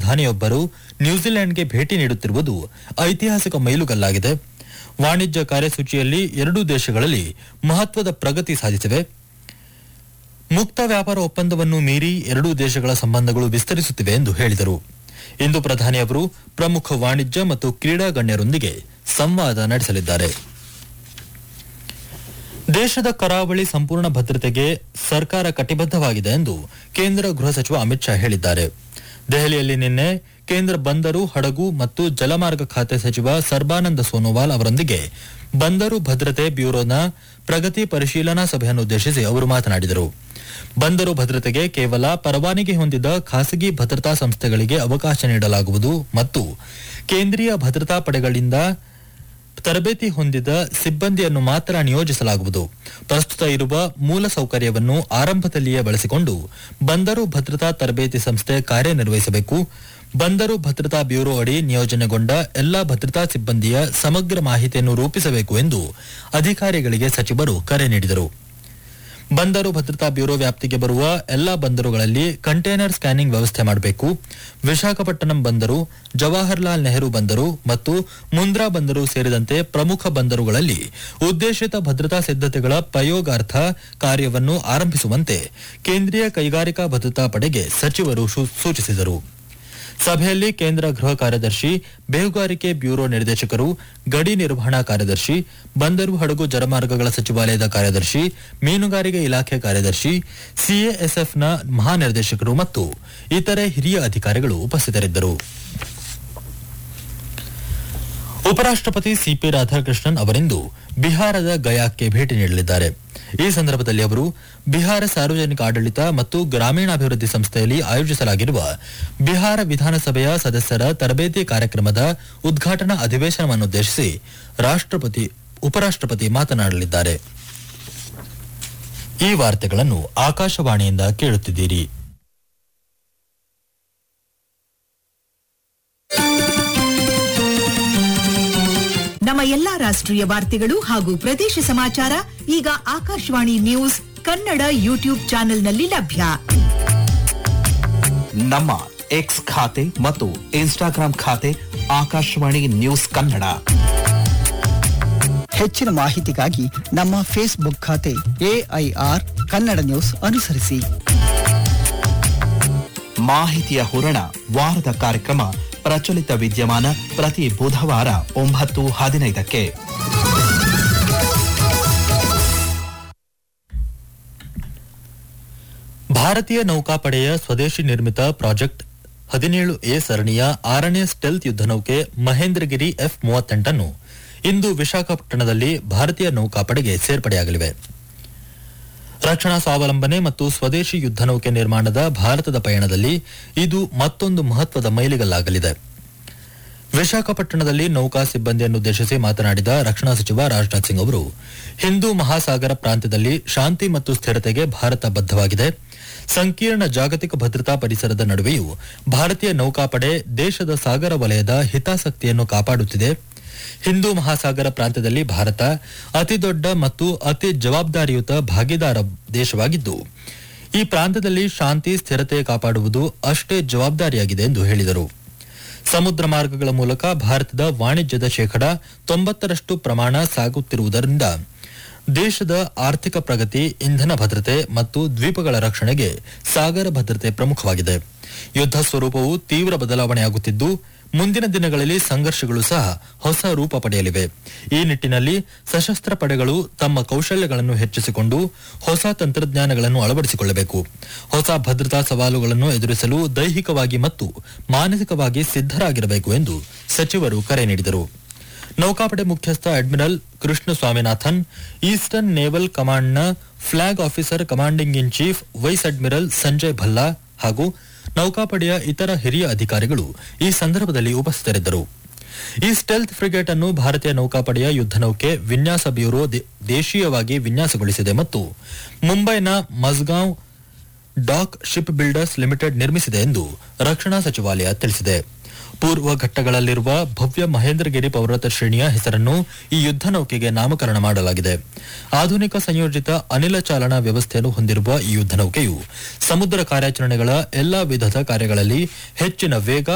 ಪ್ರಧಾನಿಯೊಬ್ಬರು ನ್ಯೂಜಿಲೆಂಡ್ಗೆ ಭೇಟಿ ನೀಡುತ್ತಿರುವುದು ಐತಿಹಾಸಿಕ ಮೈಲುಗಲ್ಲಾಗಿದೆ ವಾಣಿಜ್ಯ ಕಾರ್ಯಸೂಚಿಯಲ್ಲಿ ಎರಡೂ ದೇಶಗಳಲ್ಲಿ ಮಹತ್ವದ ಪ್ರಗತಿ ಸಾಧಿಸಿವೆ ಮುಕ್ತ ವ್ಯಾಪಾರ ಒಪ್ಪಂದವನ್ನು ಮೀರಿ ಎರಡೂ ದೇಶಗಳ ಸಂಬಂಧಗಳು ವಿಸ್ತರಿಸುತ್ತಿವೆ ಎಂದು ಹೇಳಿದರು ಇಂದು ಪ್ರಧಾನಿ ಅವರು ಪ್ರಮುಖ ವಾಣಿಜ್ಯ ಮತ್ತು ಕ್ರೀಡಾ ಗಣ್ಯರೊಂದಿಗೆ ಸಂವಾದ ನಡೆಸಲಿದ್ದಾರೆ ದೇಶದ ಕರಾವಳಿ ಸಂಪೂರ್ಣ ಭದ್ರತೆಗೆ ಸರ್ಕಾರ ಕಟಿಬದ್ಧವಾಗಿದೆ ಎಂದು ಕೇಂದ್ರ ಗೃಹ ಸಚಿವ ಅಮಿತ್ ಶಾ ಹೇಳಿದ್ದಾರೆ ದೆಹಲಿಯಲ್ಲಿ ನಿನ್ನೆ ಕೇಂದ್ರ ಬಂದರು ಹಡಗು ಮತ್ತು ಜಲಮಾರ್ಗ ಖಾತೆ ಸಚಿವ ಸರ್ಬಾನಂದ ಸೋನೋವಾಲ್ ಅವರೊಂದಿಗೆ ಬಂದರು ಭದ್ರತೆ ಬ್ಯೂರೋನ ಪ್ರಗತಿ ಪರಿಶೀಲನಾ ಸಭೆಯನ್ನುದ್ದೇಶಿಸಿ ಅವರು ಮಾತನಾಡಿದರು ಬಂದರು ಭದ್ರತೆಗೆ ಕೇವಲ ಪರವಾನಗಿ ಹೊಂದಿದ ಖಾಸಗಿ ಭದ್ರತಾ ಸಂಸ್ಥೆಗಳಿಗೆ ಅವಕಾಶ ನೀಡಲಾಗುವುದು ಮತ್ತು ಕೇಂದ್ರೀಯ ಭದ್ರತಾ ಪಡೆಗಳಿಂದ ತರಬೇತಿ ಹೊಂದಿದ ಸಿಬ್ಬಂದಿಯನ್ನು ಮಾತ್ರ ನಿಯೋಜಿಸಲಾಗುವುದು ಪ್ರಸ್ತುತ ಇರುವ ಮೂಲ ಸೌಕರ್ಯವನ್ನು ಆರಂಭದಲ್ಲಿಯೇ ಬಳಸಿಕೊಂಡು ಬಂದರು ಭದ್ರತಾ ತರಬೇತಿ ಸಂಸ್ಥೆ ಕಾರ್ಯನಿರ್ವಹಿಸಬೇಕು ಬಂದರು ಭದ್ರತಾ ಬ್ಯೂರೋ ಅಡಿ ನಿಯೋಜನೆಗೊಂಡ ಎಲ್ಲಾ ಭದ್ರತಾ ಸಿಬ್ಬಂದಿಯ ಸಮಗ್ರ ಮಾಹಿತಿಯನ್ನು ರೂಪಿಸಬೇಕು ಎಂದು ಅಧಿಕಾರಿಗಳಿಗೆ ಸಚಿವರು ಕರೆ ನೀಡಿದರು ಬಂದರು ಭದ್ರತಾ ಬ್ಯೂರೋ ವ್ಯಾಪ್ತಿಗೆ ಬರುವ ಎಲ್ಲಾ ಬಂದರುಗಳಲ್ಲಿ ಕಂಟೈನರ್ ಸ್ಕ್ಯಾನಿಂಗ್ ವ್ಯವಸ್ಥೆ ಮಾಡಬೇಕು ವಿಶಾಖಪಟ್ಟಣಂ ಬಂದರು ಜವಾಹರ್ಲಾಲ್ ನೆಹರು ಬಂದರು ಮತ್ತು ಮುಂದ್ರಾ ಬಂದರು ಸೇರಿದಂತೆ ಪ್ರಮುಖ ಬಂದರುಗಳಲ್ಲಿ ಉದ್ದೇಶಿತ ಭದ್ರತಾ ಸಿದ್ಧತೆಗಳ ಪ್ರಯೋಗಾರ್ಥ ಕಾರ್ಯವನ್ನು ಆರಂಭಿಸುವಂತೆ ಕೇಂದ್ರೀಯ ಕೈಗಾರಿಕಾ ಭದ್ರತಾ ಪಡೆಗೆ ಸಚಿವರು ಸೂ- ಸೂಚಿಸಿದರು ಸಭೆಯಲ್ಲಿ ಕೇಂದ್ರ ಗೃಹ ಕಾರ್ಯದರ್ಶಿ ಬೇಹುಗಾರಿಕೆ ಬ್ಯೂರೋ ನಿರ್ದೇಶಕರು ಗಡಿ ನಿರ್ವಹಣಾ ಕಾರ್ಯದರ್ಶಿ ಬಂದರು ಹಡಗು ಜಲಮಾರ್ಗಗಳ ಸಚಿವಾಲಯದ ಕಾರ್ಯದರ್ಶಿ ಮೀನುಗಾರಿಕೆ ಇಲಾಖೆ ಕಾರ್ಯದರ್ಶಿ ಸಿಎಎಸ್ಎಫ್ನ ಮಹಾನಿರ್ದೇಶಕರು ಮತ್ತು ಇತರೆ ಹಿರಿಯ ಅಧಿಕಾರಿಗಳು ಉಪಸ್ಥಿತರಿದ್ದರು ಉಪರಾಷ್ಟ್ರಪತಿ ಸಿಪಿ ರಾಧಾಕೃಷ್ಣನ್ ಅವರಿಂದು ಬಿಹಾರದ ಗಯಾಕ್ಕೆ ಭೇಟಿ ನೀಡಲಿದ್ದಾರೆ ಈ ಸಂದರ್ಭದಲ್ಲಿ ಅವರು ಬಿಹಾರ ಸಾರ್ವಜನಿಕ ಆಡಳಿತ ಮತ್ತು ಗ್ರಾಮೀಣಾಭಿವೃದ್ಧಿ ಸಂಸ್ಥೆಯಲ್ಲಿ ಆಯೋಜಿಸಲಾಗಿರುವ ಬಿಹಾರ ವಿಧಾನಸಭೆಯ ಸದಸ್ಯರ ತರಬೇತಿ ಕಾರ್ಯಕ್ರಮದ ಉದ್ಘಾಟನಾ ಅಧಿವೇಶನವನ್ನುದ್ದೇಶಿಸಿ ರಾಷ್ಟ್ರಪತಿ ಉಪರಾಷ್ಟ್ರಪತಿ ಮಾತನಾಡಲಿದ್ದಾರೆ ಈ ವಾರ್ತೆಗಳನ್ನು ಆಕಾಶವಾಣಿಯಿಂದ ಕೇಳುತ್ತಿದ್ದೀರಿ ನಮ್ಮ ಎಲ್ಲಾ ರಾಷ್ಟ್ರೀಯ ವಾರ್ತೆಗಳು ಹಾಗೂ ಪ್ರದೇಶ ಸಮಾಚಾರ ಈಗ ಆಕಾಶವಾಣಿ ನ್ಯೂಸ್ ಕನ್ನಡ ಯೂಟ್ಯೂಬ್ ಚಾನೆಲ್ನಲ್ಲಿ ಲಭ್ಯ ನಮ್ಮ ಎಕ್ಸ್ ಖಾತೆ ಮತ್ತು ಇನ್ಸ್ಟಾಗ್ರಾಂ ಖಾತೆ ಆಕಾಶವಾಣಿ ನ್ಯೂಸ್ ಕನ್ನಡ ಹೆಚ್ಚಿನ ಮಾಹಿತಿಗಾಗಿ ನಮ್ಮ ಫೇಸ್ಬುಕ್ ಖಾತೆ ಎಐಆರ್ ಕನ್ನಡ ನ್ಯೂಸ್ ಅನುಸರಿಸಿ ಮಾಹಿತಿಯ ಹೂರಣ ವಾರದ ಕಾರ್ಯಕ್ರಮ ಪ್ರಚಲಿತ ವಿದ್ಯಮಾನ ಪ್ರತಿ ಬುಧವಾರ ಒಂಬತ್ತು ಹದಿನೈದಕ್ಕೆ ಭಾರತೀಯ ನೌಕಾಪಡೆಯ ಸ್ವದೇಶಿ ನಿರ್ಮಿತ ಪ್ರಾಜೆಕ್ಟ್ ಹದಿನೇಳು ಎ ಸರಣಿಯ ಆರನೇ ಸ್ಟೆಲ್ತ್ ಯುದ್ಧ ನೌಕೆ ಮಹೇಂದ್ರಗಿರಿ ಎಫ್ ಮೂವತ್ತೆಂಟನ್ನು ಇಂದು ವಿಶಾಖಪಟ್ಟಣದಲ್ಲಿ ಭಾರತೀಯ ನೌಕಾಪಡೆಗೆ ಸೇರ್ಪಡೆಯಾಗಲಿವೆ ರಕ್ಷಣಾ ಸ್ವಾವಲಂಬನೆ ಮತ್ತು ಸ್ವದೇಶಿ ಯುದ್ಧ ನೌಕೆ ನಿರ್ಮಾಣದ ಭಾರತದ ಪಯಣದಲ್ಲಿ ಇದು ಮತ್ತೊಂದು ಮಹತ್ವದ ಮೈಲಿಗಲ್ಲಾಗಲಿದೆ ವಿಶಾಖಪಟ್ಟಣದಲ್ಲಿ ನೌಕಾ ಸಿಬ್ಬಂದಿಯನ್ನುದ್ದೇಶಿಸಿ ಮಾತನಾಡಿದ ರಕ್ಷಣಾ ಸಚಿವ ರಾಜನಾಥ್ ಸಿಂಗ್ ಅವರು ಹಿಂದೂ ಮಹಾಸಾಗರ ಪ್ರಾಂತ್ಯದಲ್ಲಿ ಶಾಂತಿ ಮತ್ತು ಸ್ಥಿರತೆಗೆ ಭಾರತ ಬದ್ಧವಾಗಿದೆ ಸಂಕೀರ್ಣ ಜಾಗತಿಕ ಭದ್ರತಾ ಪರಿಸರದ ನಡುವೆಯೂ ಭಾರತೀಯ ನೌಕಾಪಡೆ ದೇಶದ ಸಾಗರ ವಲಯದ ಹಿತಾಸಕ್ತಿಯನ್ನು ಕಾಪಾಡುತ್ತಿದೆ ಹಿಂದೂ ಮಹಾಸಾಗರ ಪ್ರಾಂತ್ಯದಲ್ಲಿ ಭಾರತ ಅತಿದೊಡ್ಡ ಮತ್ತು ಅತಿ ಜವಾಬ್ದಾರಿಯುತ ಭಾಗಿದಾರ ದೇಶವಾಗಿದ್ದು ಈ ಪ್ರಾಂತ್ಯದಲ್ಲಿ ಶಾಂತಿ ಸ್ಥಿರತೆ ಕಾಪಾಡುವುದು ಅಷ್ಟೇ ಜವಾಬ್ದಾರಿಯಾಗಿದೆ ಎಂದು ಹೇಳಿದರು ಸಮುದ್ರ ಮಾರ್ಗಗಳ ಮೂಲಕ ಭಾರತದ ವಾಣಿಜ್ಯದ ಶೇಕಡ ತೊಂಬತ್ತರಷ್ಟು ಪ್ರಮಾಣ ಸಾಗುತ್ತಿರುವುದರಿಂದ ದೇಶದ ಆರ್ಥಿಕ ಪ್ರಗತಿ ಇಂಧನ ಭದ್ರತೆ ಮತ್ತು ದ್ವೀಪಗಳ ರಕ್ಷಣೆಗೆ ಸಾಗರ ಭದ್ರತೆ ಪ್ರಮುಖವಾಗಿದೆ ಯುದ್ಧ ಸ್ವರೂಪವು ತೀವ್ರ ಬದಲಾವಣೆಯಾಗುತ್ತಿದ್ದು ಮುಂದಿನ ದಿನಗಳಲ್ಲಿ ಸಂಘರ್ಷಗಳು ಸಹ ಹೊಸ ರೂಪ ಪಡೆಯಲಿವೆ ಈ ನಿಟ್ಟಿನಲ್ಲಿ ಸಶಸ್ತ್ರ ಪಡೆಗಳು ತಮ್ಮ ಕೌಶಲ್ಯಗಳನ್ನು ಹೆಚ್ಚಿಸಿಕೊಂಡು ಹೊಸ ತಂತ್ರಜ್ಞಾನಗಳನ್ನು ಅಳವಡಿಸಿಕೊಳ್ಳಬೇಕು ಹೊಸ ಭದ್ರತಾ ಸವಾಲುಗಳನ್ನು ಎದುರಿಸಲು ದೈಹಿಕವಾಗಿ ಮತ್ತು ಮಾನಸಿಕವಾಗಿ ಸಿದ್ಧರಾಗಿರಬೇಕು ಎಂದು ಸಚಿವರು ಕರೆ ನೀಡಿದರು ನೌಕಾಪಡೆ ಮುಖ್ಯಸ್ಥ admiral Krishna Swaminathan eastern naval ಕಮಾಂಡ್ನ flag officer commanding in chief vice admiral Sanjay Bhalla ಹಾಗೂ ನೌಕಾಪಡೆಯ ಇತರ ಹಿರಿಯ ಅಧಿಕಾರಿಗಳು ಈ ಸಂದರ್ಭದಲ್ಲಿ ಉಪಸ್ಥಿತರಿದ್ದರು ಈ ಸ್ಟೆಲ್ತ್ ಫ್ರಿಗೇಟ್ ಅನ್ನು ಭಾರತೀಯ ನೌಕಾಪಡೆಯ ಯುದ್ಧ ನೌಕೆ ವಿನ್ಯಾಸ ಬ್ಯೂರೋ ದೇ- ದೇಶೀಯವಾಗಿ ವಿನ್ಯಾಸಗೊಳಿಸಿದೆ ಮತ್ತು ಮುಂಬೈನ Mazagon dock ship builders limited ನಿರ್ಮಿಸಿದೆ ಎಂದು ರಕ್ಷಣಾ ಸಚಿವಾಲಯ ತಿಳಿಸಿದೆ ಪೂರ್ವ ಘಟ್ಟಗಳಲ್ಲಿರುವ ಭವ್ಯ ಮಹೇಂದ್ರಗಿರಿ ಪರ್ವತ ಶ್ರೇಣಿಯ ಹೆಸರನ್ನು ಈ ಯುದ್ಧ ನೌಕೆಗೆ ನಾಮಕರಣ ಮಾಡಲಾಗಿದೆ ಆಧುನಿಕ ಸಂಯೋಜಿತ ಅನಿಲ ಚಾಲನಾ ವ್ಯವಸ್ಥೆಯನ್ನು ಹೊಂದಿರುವ ಈ ಯುದ್ಧ ನೌಕೆಯು ಸಮುದ್ರ ಕಾರ್ಯಾಚರಣೆಗಳ ಎಲ್ಲಾ ವಿಧದ ಕಾರ್ಯಗಳಲ್ಲಿ ಹೆಚ್ಚಿನ ವೇಗ